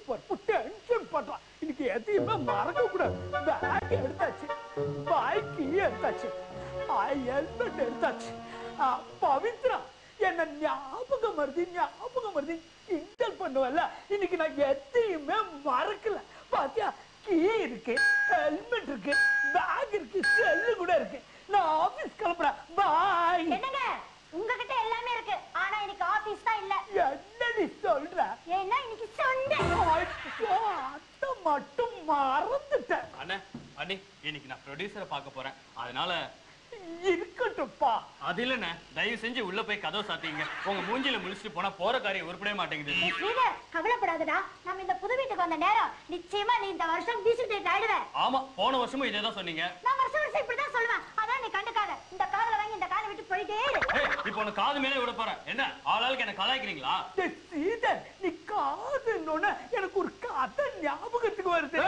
பருப்பு டென்ஷன் பண்றான் இன்னைக்கு எதையுமே மறக்க கூடாது பேக் எடுத்தாச்சு பைக் எடுத்தாச்சு ஹெல்மெட் எடுத்தாச்சு ஆ, பவித்ரா என்ன ஞாபகம் வருது ஞாபகம் வருது கிண்டல் பண்ணுவல்ல இன்னைக்கு நான் எதையுமே மறக்கல பாத்தியா கீ இருக்கு ஹெல்மெட் இருக்கு பேக் இருக்கு செல்லு கூட இருக்கு நான் ஆபீஸ் கிளம்புறேன் பாய் என்னங்க உங்ககிட்ட எல்லாமே இருக்கு ஆனா இன்னைக்கு ஆபீஸ் தான் இல்ல என்ன நீ சொல்ற ஏன்னா இன்னைக்கு சண்டே ஐயோ, அத மட்டும் மறந்துட்டேன் அண்ணே அண்ணி இன்னைக்கு நான் ப்ரொடியூசரை பார்க்க போறேன் அதனால இருக்கட்டும்ப்பா அது இல்லண்ணே தயவு செஞ்சு உள்ள போய் கதவு சாத்திங்க உங்க மூஞ்சில முழிச்சிட்டு போனா போற காரியம் உருப்படவே மாட்டேங்குது ஸ்ரீதர் கவலைப்படாதடா நம்ம இந்த புது வீட்டுக்கு வந்த நேரம் நிச்சயமா நீ இந்த வருஷம் டீசல் டேட் ஆயிடுவ ஆமா போன வருஷமும் இதே தான் சொன்னீங்க நான் வருஷம் வருஷம் இப்படிதான் சொல்லுவேன் அதான் நீ கண்டுக்காத இந்த காதல வாங்கி இந்த காலை விட்டு போயிட்டே இரு ஏய் இப்போ உனக்கு காது மேலே விட போறேன் என்ன ஆளாளுக்கு என்ன கலாய்க்கிறீங்களா டேய், சீதர் நீ காதுன்னொன்னு எனக்கு ஒரு கதை ஞாபகத்துக்கு வருது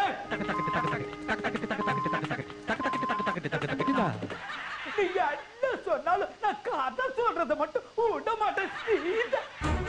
நீ என்ன சொன்னாலும் நான் கதை சொல்றத மட்டும் விட மாட்டேன் சீதர்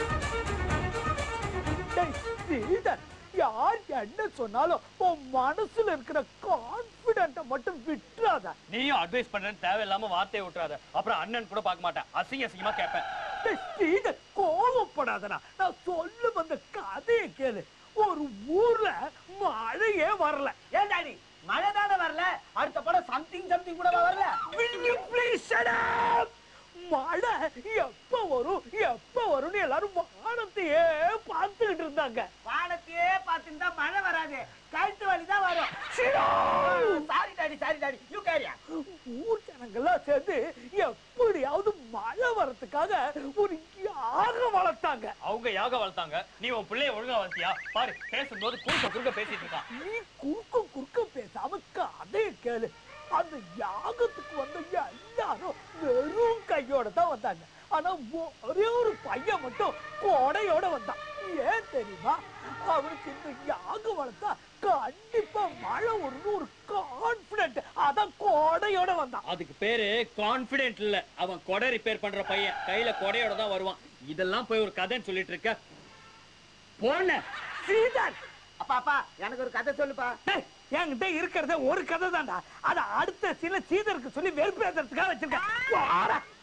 டேய், சீதர் யார் என்ன சொன்னாலும் உன் மனசுல இருக்கிற கான்பிடண்ட மட்டும் விட்டுறாத நீயும் அட்வைஸ் பண்றேன்னு தேவையில்லாம வார்த்தையை விட்டுறாத அப்புறம் அண்ணன் கூட பார்க்க மாட்டேன் அசிங்க அசிங்கமா கேட்பேன் டேய், ஸ்ரீதர் கோவப்படாதடா நான் சொல்ல வந்த கதையை கேளு ஒரு ஊர்ல மழையே வரல ஏன் டாடி மழை தானே வரல அடுத்த படம் சம்திங் சம்திங் கூட வரல Will you please shut up? மழை எப்ப வரும் எப்ப வரும்னு எல்லாரும் வானத்தையே பார்த்துக்கிட்டு இருந்தாங்க வானத்தையே பார்த்துருந்தா மழை வராது கழுத்து வலி தான் வரும் sorry daddy sorry daddy you கேரியா ஊர் ஜனங்கள்லாம் சேர்ந்து எப்படியாவது மழை வரதுக்காக ஒரு யாகம் வளர்த்தாங்க அவங்க யாக வளர்த்தாங்க நீ உன் பிள்ளைய ஒழுங்கா வளர்த்தியா பாரு பேசும்போது குறுக்க குறுக்க பேசிட்டு இருக்கான் நீ குறுக்க குறுக்க பேசாம கதையை கேளு அந்த யாகத்துக்கு வந்த எல்லாரும் வெறும் கையோட தான் வந்தாங்க ஆனா ஒரே ஒரு பையன் மட்டும் கொடையோட வந்தான் ஏன் தெரியுமா அவனுக்கு இந்த யாகம் வளர்த்தா கண்டிப்பா மழை வரும்னு ஒரு கான்பிடன்ட் அதான் கொடையோட வந்தான் அதுக்கு பேரு கான்பிடென்ட் இல்ல அவன் கொடை ரிப்பேர் பண்ற பையன் கையில கொடையோட தான் வருவான் இதெல்லாம் போய் ஒரு கதைன்னு சொல்லிட்டு இருக்க போன ஸ்ரீதர் அப்பா அப்பா எனக்கு ஒரு கதை சொல்லுப்பா டேய், என்கிட்ட இருக்கிறத ஒரு கதை தான்டா அதை அடுத்த சில சீதருக்கு சொல்லி வெறுப்பேத்துறதுக்காக வச்சிருக்கேன் போடா.